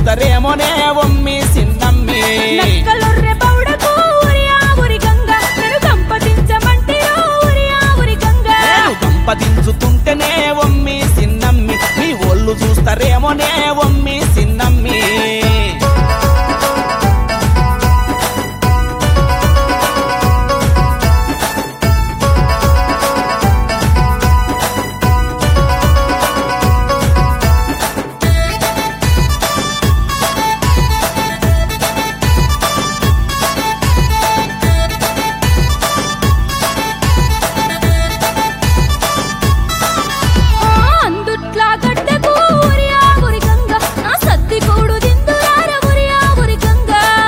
చూస్తారేమోనే ఒమ్మి సిన్నమ్మి నక్కలొర్రె పౌడకు ఉరియా ఉరి గంగ నేను కంపదించమంటిరో ఉరియా ఉరి గంగ నేను గంపదించుతుంటేనే ఒమ్మి సిన్నమ్మి మీ ఒళ్ళు చూస్తారేమోనే ఒమ్మి సిన్నమ్మి ఆ అందుట్లా గడ్డకు ఉరియా ఉరి గంగ నా సత్తి కూడు దిందురార ఉరియా ఉరి గంగ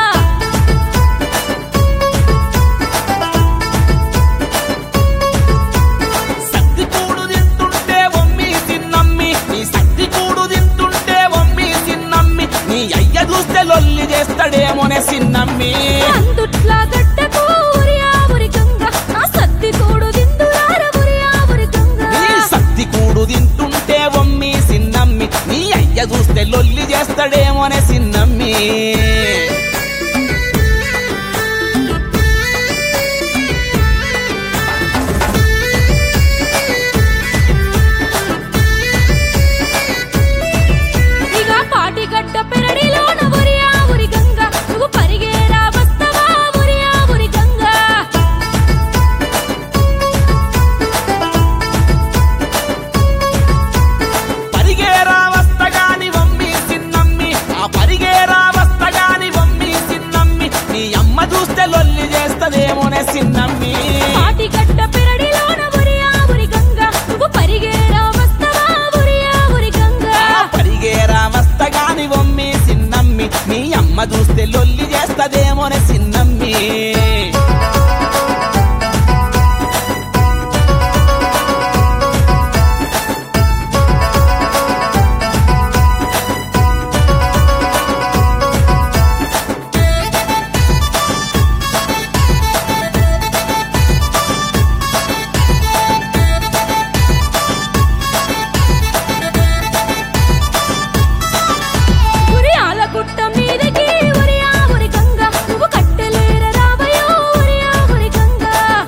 సత్తి కూడు తింటుంటే ఒమ్మి సిన్నమ్మి నీ సత్తి కూడు తింటుంటే ఒమ్మి సిన్నమ్మి నీ అయ్య చూస్తే లొల్లి చేస్తాడేమోనే సిన్నమ్మి అందుట్లా గడ్డకు ఉరియా ఉరి గంగ నా సత్తి కూడు దిందురార ఉరియా ఉరి గంగ నీ సత్తి కూడు తింటుంటే ఒమ్మి సిన్నమ్మి నీ అయ్య చూస్తే లొల్లి చేస్తాడేమోనే సిన్నమ్మి ఇక పాటిగడ్డ పెరడిలోన ఉరియా ఉరి గంగ నువ్వు పరిగేరా వస్తవా ఉరియా ఉరి గంగ పరిగేరా వస్తగాని వమ్మి సిన్నమ్మి ఆ పరిగేరా వస్తగాని వమ్మి సిన్నమ్మి నీ అమ్మ చూస్తే లొల్లి చేస్తదేమోనే సిన్నమ్మి పాటిగడ్డ పెరడిలోన ఉరియా ఉరి గంగ నువ్వు పరిగేరా వస్తవా ఉరియా ఉరి గంగ ఆ పరిగేరా వస్తగాని వమ్మి సిన్నమ్మి నీ అమ్మ చూస్తే లొల్లి చేస్తదేమోనే సిన్నమ్మి ఉరియాల గుట్ట మీదకి ఉరియా ఉరి గంగ నువ్వు కట్టెలేర రావయో ఉరియా ఉరి గంగ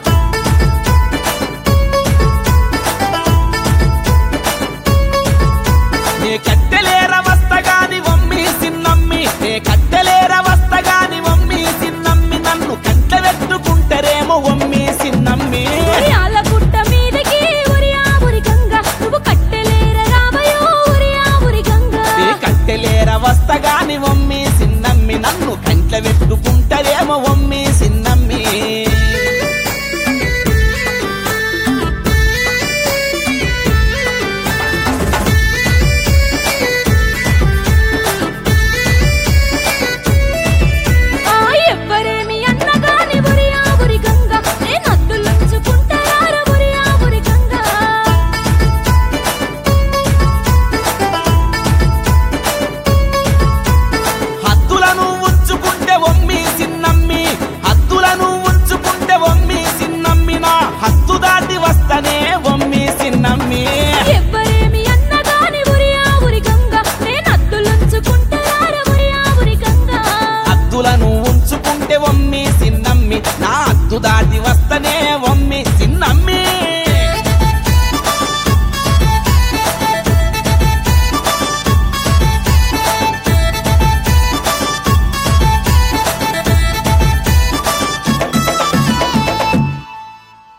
నీ కట్టెలేర వస్తగాని వమ్మి సిన్నమ్మి నీ కట్టెలేర వస్తగాని వమ్మి సిన్నమ్మి నన్ను కంట పెట్టుకుంటారేమో వమ్మి సిన్నమ్మి ఉరియాల గుట్ట మీదకి ఉరియా ఉరి గంగ నువ్వు కట్టెలేర రావయో ఉరియా ఉరి గంగ నీ కట్టెలేర వస్తగాని వమ్మి సిన్నమ్మి నన్ను కంట్ల పెట్టుకుంటారేమో వమ్మి సిన్నమ్మి ఆ ఎవ్వరేమి అన్నగాని ఉరియా ఉరి గంగ నేను అద్దులుంచుకుంటారా ఉరియా ఉరి గంగ హద్దులను ఉంచుకుంటే వమ్మి సిన్నమ్మి హద్దులను ఉంచుకుంటే వమ్మి సిన్నమ్మి నా హద్దు దాటి వస్తనే వమ్మి సిన్నమ్మి ఎవ్వరేమి అన్నగాని ఉరియా ఉరి గంగ నేను అద్దులుంచుకుంటారా ఉరియా ఉరి గంగ హద్దులను ఉంచుకుంటే వమ్మి సిన్నమ్మి నా హద్దు దాటి వస్తనే వమ్మి సిన్నమ్మి